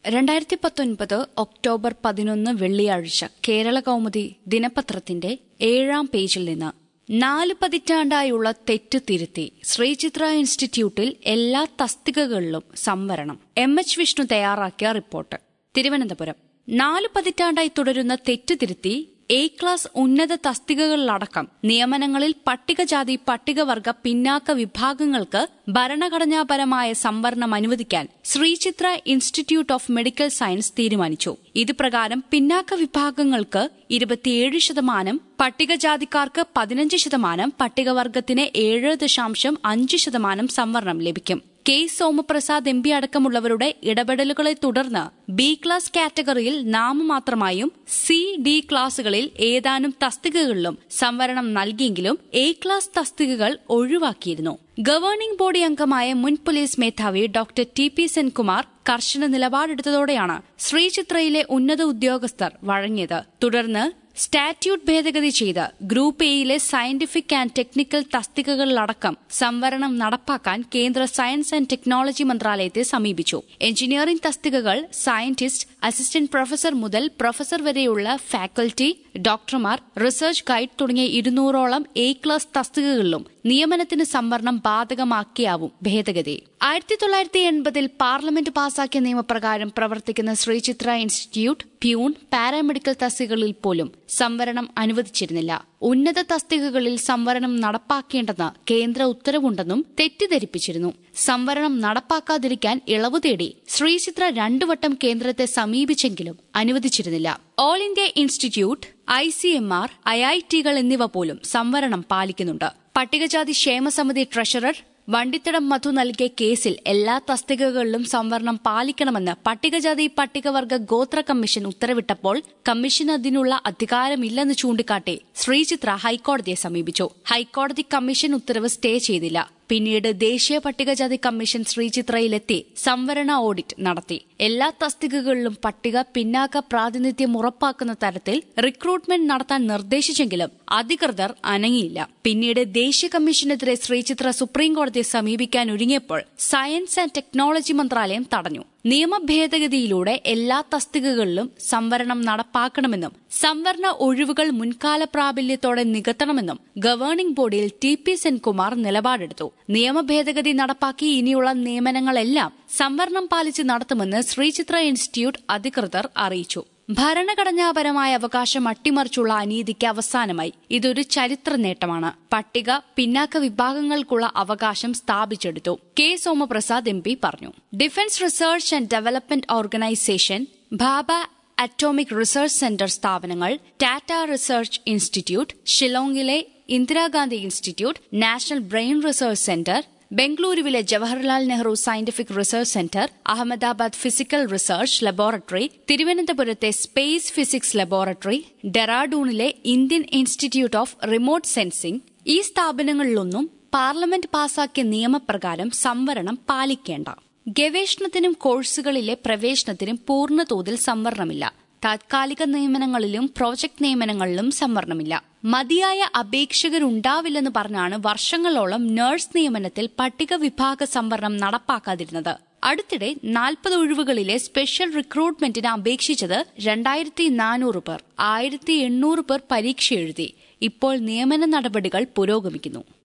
രണ്ടായിരത്തി പത്തൊൻപത് ഒക്ടോബർ പതിനൊന്ന് വെള്ളിയാഴ്ച കേരള കൗമുദി ദിനപത്രത്തിന്റെ ഏഴാം പേജിൽ നിന്ന് നാല് പതിറ്റാണ്ടായുള്ള തെറ്റ് തിരുത്തി ശ്രീചിത്ര ഇൻസ്റ്റിറ്റ്യൂട്ടിൽ എല്ലാ തസ്തികകളിലും സംവരണം എം എച്ച് വിഷ്ണു തയ്യാറാക്കിയ റിപ്പോർട്ട് തിരുവനന്തപുരം നാല് പതിറ്റാണ്ടായി തുടരുന്ന തെറ്റ് തിരുത്തി എ ക്ലാസ് ഉന്നത തസ്തികകളിലടക്കം നിയമനങ്ങളിൽ പട്ടികജാതി പട്ടികവർഗ പിന്നാക്ക വിഭാഗങ്ങൾക്ക് ഭരണഘടനാപരമായ സംവരണം അനുവദിക്കാൻ Sree Chitra institute of medical science തീരുമാനിച്ചു ഇത് പ്രകാരം പിന്നാക്ക വിഭാഗങ്ങൾക്ക് ഇരുപത്തിയേഴ് ശതമാനം പട്ടികജാതിക്കാർക്ക് പതിനഞ്ച് ശതമാനം പട്ടികവർഗത്തിന് ഏഴ് ദശാംശം അഞ്ച് ശതമാനം സംവരണം ലഭിക്കും കെ സോമപ്രസാദ് എം പി അടക്കമുള്ളവരുടെ ഇടപെടലുകളെ തുടർന്ന് ബി ക്ലാസ് കാറ്റഗറിയിൽ നാമമാത്രമായും സി ഡി ക്ലാസുകളിൽ ഏതാനും തസ്തികകളിലും സംവരണം നൽകിയെങ്കിലും എ ക്ലാസ് തസ്തികകൾ ഒഴിവാക്കിയിരുന്നു ഗവേണിംഗ് ബോഡി അംഗമായ മുൻ പോലീസ് മേധാവി ഡോക്ടർ ടി പി സെൻകുമാർ കർശന നിലപാടെടുത്തതോടെയാണ് ശ്രീചിത്രയിലെ ഉന്നത ഉദ്യോഗസ്ഥർ വഴങ്ങിയത് തുടർന്ന് സ്റ്റാറ്റ്യൂട്ട് ഭേദഗതി ചെയ്ത് ഗ്രൂപ്പ് എയിലെ സയന്റിഫിക് ആൻഡ് ടെക്നിക്കൽ തസ്തികകളിലടക്കം സംവരണം നടപ്പാക്കാൻ കേന്ദ്ര സയൻസ് ആൻഡ് ടെക്നോളജി മന്ത്രാലയത്തെ സമീപിച്ചു എഞ്ചിനീയറിംഗ് തസ്തികകൾ സയന്റിസ്റ്റ് അസിസ്റ്റന്റ് പ്രൊഫസർ മുതൽ പ്രൊഫസർ വരെയുള്ള ഫാക്കൽറ്റി ഡോക്ടർമാർ റിസർച്ച് ഗൈഡ് തുടങ്ങിയ ഇരുന്നൂറോളം എ ക്ലാസ് തസ്തികകളിലും നിയമനത്തിന് സംവരണം ബാധകമാക്കിയാവും ഭേദഗതി ആയിരത്തി തൊള്ളായിരത്തി എൺപതിൽ പാർലമെന്റ് പാസാക്കിയ നിയമപ്രകാരം പ്രവർത്തിക്കുന്ന ശ്രീചിത്ര ഇൻസ്റ്റിറ്റ്യൂട്ട് പ്യൂൺ പാരാമെഡിക്കൽ തസ്തികകളിൽ പോലും സംവരണം അനുവദിച്ചിരുന്നില്ല ഉന്നത തസ്തികകളിൽ സംവരണം നടപ്പാക്കേണ്ടെന്ന് കേന്ദ്ര ഉത്തരവുണ്ടെന്നും തെറ്റിദ്ധരിപ്പിച്ചിരുന്നു സംവരണം നടപ്പാക്കാതിരിക്കാൻ ഇളവ് തേടി ശ്രീചിത്ര രണ്ടു വട്ടം കേന്ദ്രത്തെ സമീപിച്ചെങ്കിലും അനുവദിച്ചിരുന്നില്ല all India institute I C M R I I ടികൾ എന്നിവ പോലും സംവരണം പാലിക്കുന്നുണ്ട് പട്ടികജാതി ക്ഷേമസമിതി ട്രഷറർ വണ്ടിത്തടം മധു നൽകിയ കേസിൽ എല്ലാ തസ്തികകളിലും സംവരണം പാലിക്കണമെന്ന് പട്ടികജാതി പട്ടികവർഗ ഗോത്ര കമ്മീഷൻ ഉത്തരവിട്ടപ്പോൾ കമ്മീഷന് അതിനുള്ള അധികാരമില്ലെന്ന് ചൂണ്ടിക്കാട്ടി ശ്രീചിത്ര ഹൈക്കോടതിയെ സമീപിച്ചു ഹൈക്കോടതി കമ്മീഷൻ ഉത്തരവ് സ്റ്റേ ചെയ്തില്ല പിന്നീട് ദേശീയ പട്ടികജാതി കമ്മീഷൻ ശ്രീചിത്രയിലെത്തി സംവരണ ഓഡിറ്റ് നടത്തി എല്ലാ തസ്തികകളിലും പട്ടിക പിന്നാക്ക പ്രാതിനിധ്യം ഉറപ്പാക്കുന്ന തരത്തിൽ റിക്രൂട്ട്മെന്റ് നടത്താൻ നിർദ്ദേശിച്ചെങ്കിലും അധികൃതർ അനങ്ങിയില്ല പിന്നീട് ദേശീയ കമ്മീഷനെതിരെ ശ്രീചിത്ര സുപ്രീംകോടതിയെ സമീപിക്കാൻ ഒരുങ്ങിയപ്പോൾ സയൻസ് ആൻഡ് ടെക്നോളജി മന്ത്രാലയം തടഞ്ഞു നിയമ ഭേദഗതിയിലൂടെ എല്ലാ തസ്തികകളിലും സംവരണം നടപ്പാക്കണമെന്നും സംവരണ ഒഴിവുകൾ മുൻകാല പ്രാബല്യത്തോടെ നികത്തണമെന്നും ഗവേണിംഗ് ബോഡിയിൽ ടി പി സെൻകുമാർ നിലപാടെടുത്തു നിയമ ഭേദഗതി നടപ്പാക്കി ഇനിയുള്ള നിയമനങ്ങളെല്ലാം സംവരണം പാലിച്ച് നടത്തുമെന്ന് ശ്രീചിത്ര ഇൻസ്റ്റിറ്റ്യൂട്ട് അധികൃതർ അറിയിച്ചു ഭരണഘടനാപരമായ അവകാശം അട്ടിമറിച്ചുള്ള അനീതിക്ക് അവസാനമായി ഇതൊരു ചരിത്ര നേട്ടമാണ് പട്ടിക പിന്നാക്ക വിഭാഗങ്ങൾക്കുള്ള അവകാശം സ്ഥാപിച്ചെടുത്തു കെ സോമപ്രസാദ് എം പി പറഞ്ഞു defence research and development organisation Bhabha atomic research centre സ്ഥാപനങ്ങൾ ടാറ്റ റിസർച്ച് ഇൻസ്റ്റിറ്റ്യൂട്ട് ഷിലോങ്ങിലെ Indira Gandhi institute national brain research centre ബംഗളൂരുവിലെ Jawaharlal Nehru scientific research centre Ahmedabad physical research laboratory തിരുവനന്തപുരത്തെ സ്പേസ് ഫിസിക്സ് ലബോറട്ടറി ഡെറാഡൂണിലെ Indian institute of remote sensing ഈ സ്ഥാപനങ്ങളിലൊന്നും parliament പാസാക്കിയ നിയമപ്രകാരം സംവരണം പാലിക്കേണ്ട ഗവേഷണത്തിനും കോഴ്സുകളിലെ പ്രവേശനത്തിനും പൂർണ്ണതോതിൽ സംവരണമില്ല താത്കാലിക നിയമനങ്ങളിലും പ്രോജക്ട് നിയമനങ്ങളിലും സംവരണമില്ല മതിയായ അപേക്ഷകരുണ്ടാവില്ലെന്ന് പറഞ്ഞാണ് വർഷങ്ങളോളം നഴ്സ് നിയമനത്തിൽ പട്ടിക വിഭാഗ സംവരണം നടപ്പാക്കാതിരുന്നത് അടുത്തിടെ നാൽപ്പത് ഒഴിവുകളിലെ സ്പെഷ്യൽ റിക്രൂട്ട്മെന്റിന് അപേക്ഷിച്ചത് രണ്ടായിരത്തി നാനൂറ് പേർ ആയിരത്തി എണ്ണൂറ് പേർ പരീക്ഷ എഴുതി ഇപ്പോൾ നിയമന നടപടികൾ പുരോഗമിക്കുന്നു